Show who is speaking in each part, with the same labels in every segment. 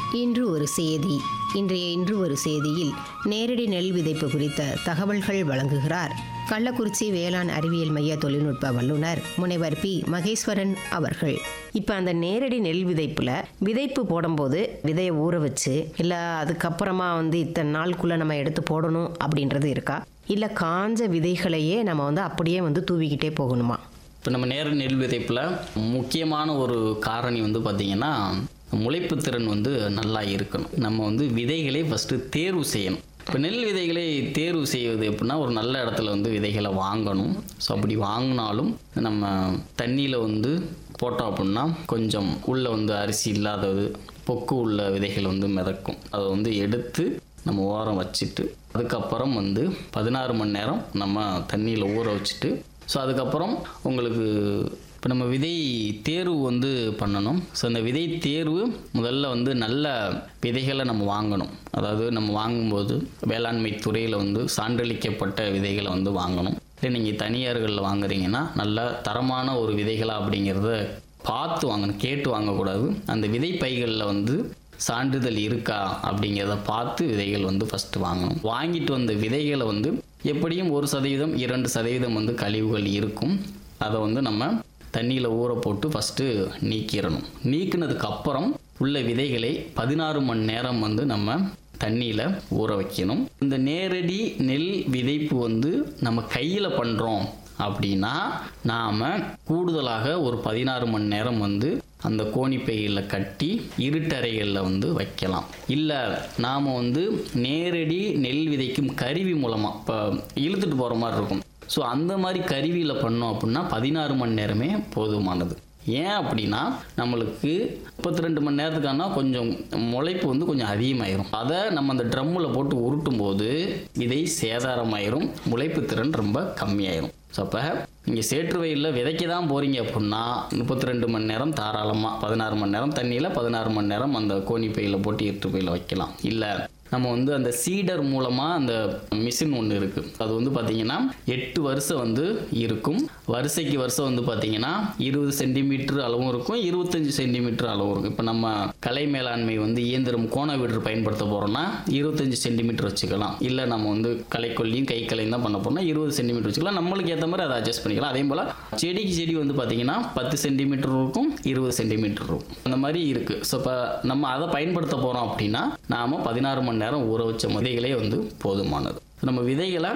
Speaker 1: இன்று ஒரு செய்தி இன்றைய இன்று ஒரு செய்தியில் நேரடி நெல் விதைப்பு குறித்த தகவல்கள் வழங்குகிறார் கள்ளக்குறிச்சி வேளாண் அறிவியல் மைய தொழில்நுட்ப வல்லுநர் முனைவர் பி மகேஸ்வரன் அவர்கள் இப்போ அந்த நேரடி நெல் விதைப்புல விதைப்பு போடும்போது விதையை ஊற வச்சு இல்லை அதுக்கப்புறமா வந்து இத்தனை நாளுக்குள்ள நம்ம எடுத்து போடணும் அப்படின்றது இருக்கா இல்லை காஞ்ச விதைகளையே நம்ம வந்து அப்படியே வந்து தூவிக்கிட்டே போகணுமா
Speaker 2: இப்போ நம்ம நேர நெல் விதைப்பில் முக்கியமான ஒரு காரணி வந்து பார்த்திங்கன்னா முளைப்பு திறன் வந்து நல்லா இருக்கணும் நம்ம வந்து விதைகளை ஃபஸ்ட்டு தேர்வு செய்யணும் இப்போ நெல் விதைகளை தேர்வு செய்வது எப்படின்னா ஒரு நல்ல இடத்துல வந்து விதைகளை வாங்கணும் ஸோ அப்படி வாங்கினாலும் நம்ம தண்ணியில் வந்து போட்டோம் அப்படின்னா கொஞ்சம் உள்ளே வந்து அரிசி இல்லாதது பொக்கு உள்ள விதைகள் வந்து மிதக்கும் அதை வந்து எடுத்து நம்ம ஓரம் வச்சுட்டு அதுக்கப்புறம் வந்து பதினாறு மணி நேரம் நம்ம தண்ணியில் ஊற வச்சுட்டு ஸோ அதுக்கப்புறம் உங்களுக்கு இப்போ நம்ம விதை தேர்வு வந்து பண்ணணும் ஸோ அந்த விதை தேர்வு முதல்ல வந்து நல்ல விதைகளை நம்ம வாங்கணும் அதாவது நம்ம வாங்கும்போது வேளாண்மை துறையில் வந்து சான்றளிக்கப்பட்ட விதைகளை வந்து வாங்கணும் இல்லை நீங்கள் தனியார்களில் வாங்குறீங்கன்னா நல்ல தரமான ஒரு விதைகளா அப்படிங்கிறத பார்த்து வாங்கணும் கேட்டு வாங்கக்கூடாது அந்த விதை பைகளில் வந்து சான்றிதழ் இருக்கா அப்படிங்கிறத பார்த்து விதைகள் வந்து ஃபஸ்ட்டு வாங்கணும் வாங்கிட்டு வந்த விதைகளை வந்து எப்படியும் ஒரு சதவீதம் இரண்டு சதவீதம் வந்து கழிவுகள் இருக்கும் அதை வந்து நம்ம தண்ணியில் ஊற போட்டு ஃபஸ்ட்டு நீக்கிடணும் நீக்கினதுக்கு அப்புறம் உள்ள விதைகளை பதினாறு மணி நேரம் வந்து நம்ம தண்ணியில் ஊற வைக்கணும் இந்த நேரடி நெல் விதைப்பு வந்து நம்ம கையில் பண்ணுறோம் அப்படின்னா நாம் கூடுதலாக ஒரு பதினாறு மணி நேரம் வந்து அந்த கோணிப்பைகளில் கட்டி இருட்டறைகளில் வந்து வைக்கலாம் இல்லை நாம் வந்து நேரடி நெல் விதைக்கும் கருவி மூலமாக இப்போ இழுத்துட்டு போகிற மாதிரி இருக்கும் ஸோ அந்த மாதிரி கருவியில் பண்ணோம் அப்படின்னா பதினாறு மணி நேரமே போதுமானது ஏன் அப்படின்னா நம்மளுக்கு முப்பத்தி ரெண்டு மணி நேரத்துக்கான கொஞ்சம் முளைப்பு வந்து கொஞ்சம் அதிகமாயிரும் அதை நம்ம அந்த ட்ரம்மில் போட்டு உருட்டும் போது விதை சேதாரமாயிரும் முளைப்பு திறன் ரொம்ப கம்மியாயிரும் ஸோ அப்போ நீங்கள் சேற்று வெயிலில் விதைக்க தான் போகிறீங்க அப்படின்னா முப்பத்தி ரெண்டு மணி நேரம் தாராளமாக பதினாறு மணி நேரம் தண்ணியில் பதினாறு மணி நேரம் அந்த கோணி பையில் போட்டு இருட்டு பையில் வைக்கலாம் இல்லை நம்ம வந்து அந்த சீடர் மூலமாக அந்த மிஷின் ஒன்று இருக்குது அது வந்து பார்த்திங்கன்னா எட்டு வருஷம் வந்து இருக்கும் வரிசைக்கு வருஷம் வந்து பார்த்திங்கன்னா இருபது சென்டிமீட்டர் அளவும் இருக்கும் இருபத்தஞ்சி சென்டிமீட்டர் அளவும் இருக்கும் இப்போ நம்ம கலை மேலாண்மை வந்து இயந்திரம் கோண வீடு பயன்படுத்த போகிறோம்னா இருபத்தஞ்சி சென்டிமீட்டர் வச்சுக்கலாம் இல்லை நம்ம வந்து களைக்கொல்லியும் கை கலையும் தான் பண்ண போறோம்னா இருபது சென்டிமீட்டர் வச்சுக்கலாம் நம்மளுக்கு ஏற்ற மாதிரி அதை அட்ஜஸ்ட் பண்ணிக்கலாம் அதே போல் செடிக்கு செடி வந்து பார்த்திங்கன்னா பத்து சென்டிமீட்டர் இருக்கும் இருபது சென்டிமீட்டர் இருக்கும் அந்த மாதிரி இருக்குது ஸோ இப்போ நம்ம அதை பயன்படுத்த போகிறோம் அப்படின்னா நாம் பதினாறு மணி நேரம் ஊற வச்ச விதைகளே வந்து போதுமானது நம்ம விதைகளை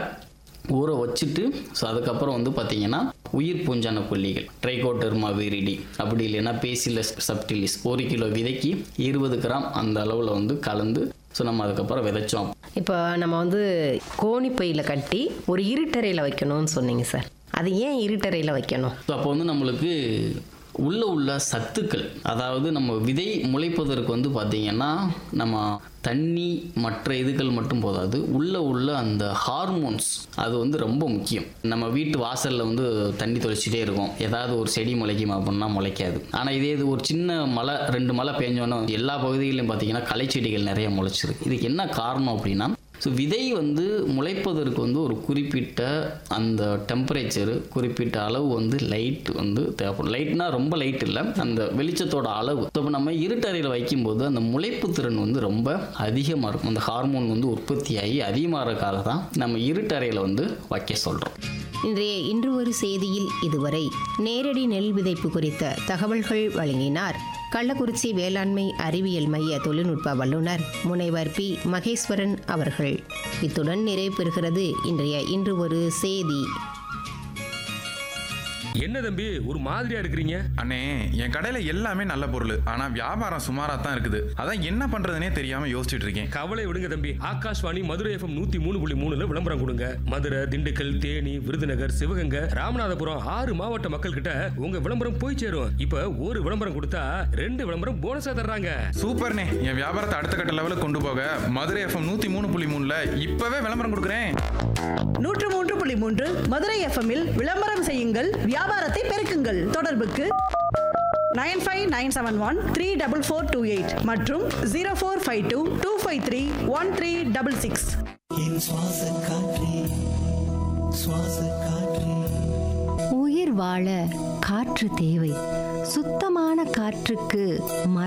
Speaker 2: ஊற வச்சுட்டு ஸோ அதுக்கப்புறம் வந்து பார்த்திங்கன்னா உயிர் பூஞ்சான கொல்லிகள் ட்ரைகோட்டர்மா விரிடி அப்படி இல்லைன்னா பேசிலஸ் சப்டிலிஸ் ஒரு கிலோ விதைக்கு இருபது கிராம் அந்த அளவில் வந்து கலந்து ஸோ நம்ம அதுக்கப்புறம் விதைச்சோம்
Speaker 1: இப்போ நம்ம வந்து கோணிப்பையில் கட்டி ஒரு இருட்டறையில் வைக்கணும்னு சொன்னீங்க சார் அது ஏன் இருட்டறையில் வைக்கணும்
Speaker 2: ஸோ அப்போ வந்து நம்மளுக்கு உள்ள உள்ள சத்துக்கள் அதாவது நம்ம விதை முளைப்பதற்கு வந்து பார்த்திங்கன்னா நம்ம தண்ணி மற்ற இதுகள் மட்டும் போதாது உள்ள உள்ள அந்த ஹார்மோன்ஸ் அது வந்து ரொம்ப முக்கியம் நம்ம வீட்டு வாசலில் வந்து தண்ணி தொளிச்சிட்டே இருக்கும் ஏதாவது ஒரு செடி முளைக்கும் அப்படின்னா முளைக்காது ஆனால் இதே இது ஒரு சின்ன மழை ரெண்டு மழை பெஞ்சோன்னா எல்லா பகுதிகளிலும் பார்த்தீங்கன்னா களை செடிகள் நிறைய முளைச்சிருக்கு இதுக்கு என்ன காரணம் அப்படின்னா ஸோ விதை வந்து முளைப்பதற்கு வந்து ஒரு குறிப்பிட்ட அந்த டெம்பரேச்சரு குறிப்பிட்ட அளவு வந்து லைட் வந்து தேவைப்படும் லைட்னா ரொம்ப லைட் இல்லை அந்த வெளிச்சத்தோட அளவு ஸோ இப்போ நம்ம இருட்டறையில் வைக்கும்போது அந்த முளைப்பு திறன் வந்து ரொம்ப அதிகமாக இருக்கும் அந்த ஹார்மோன் வந்து உற்பத்தியாகி அதிகமாகறதுக்காக தான் நம்ம இருட்டறையில் வந்து வைக்க சொல்கிறோம்
Speaker 1: இன்றைய இன்று ஒரு செய்தியில் இதுவரை நேரடி நெல் விதைப்பு குறித்த தகவல்கள் வழங்கினார் கள்ளக்குறிச்சி வேளாண்மை அறிவியல் மைய தொழில்நுட்ப வல்லுநர் முனைவர் பி மகேஸ்வரன் அவர்கள் இத்துடன் நிறைவு பெறுகிறது இன்றைய இன்று ஒரு செய்தி
Speaker 3: என்ன தம்பி ஒரு மாதிரியா இருக்கிறீங்க
Speaker 4: அண்ணே என் கடையில எல்லாமே நல்ல பொருள் ஆனா வியாபாரம் சுமாரா தான் இருக்குது அதான் என்ன பண்றதுனே தெரியாம யோசிச்சுட்டு இருக்கேன்
Speaker 3: கவலை விடுங்க தம்பி ஆகாஷ்வாணி மதுரை எஃப்எம் நூத்தி மூணு புள்ளி மூணுல விளம்பரம் கொடுங்க மதுரை திண்டுக்கல் தேனி விருதுநகர் சிவகங்கை ராமநாதபுரம் ஆறு மாவட்ட மக்கள் கிட்ட உங்க விளம்பரம் போய் சேரும் இப்ப ஒரு விளம்பரம் கொடுத்தா ரெண்டு விளம்பரம் போனஸா தர்றாங்க
Speaker 4: சூப்பர்ண்ணே என் வியாபாரத்தை அடுத்த கட்ட லெவலுக்கு கொண்டு போக மதுரை எஃப்எம் நூத்தி மூணு புள்ளி மூணுல இப்பவே விளம்பரம் கொடுக்குறேன்
Speaker 5: நூற்று மூன்று புள்ளி மூன்று மதுரை எஃப்எம்மில் விளம்பரம் செய்யுங்கள் வியாபாரத்தை பெருக்குங்கள் தொடர்புக்கு nine five nine seven one three double four two eight மற்றும் zero four five two two five three one three double six
Speaker 6: என் சுவாச காற்றே சுவாச காற்றே
Speaker 7: உயிர் வாழ காற்று தேவை சுத்தமான காற்றுக்கு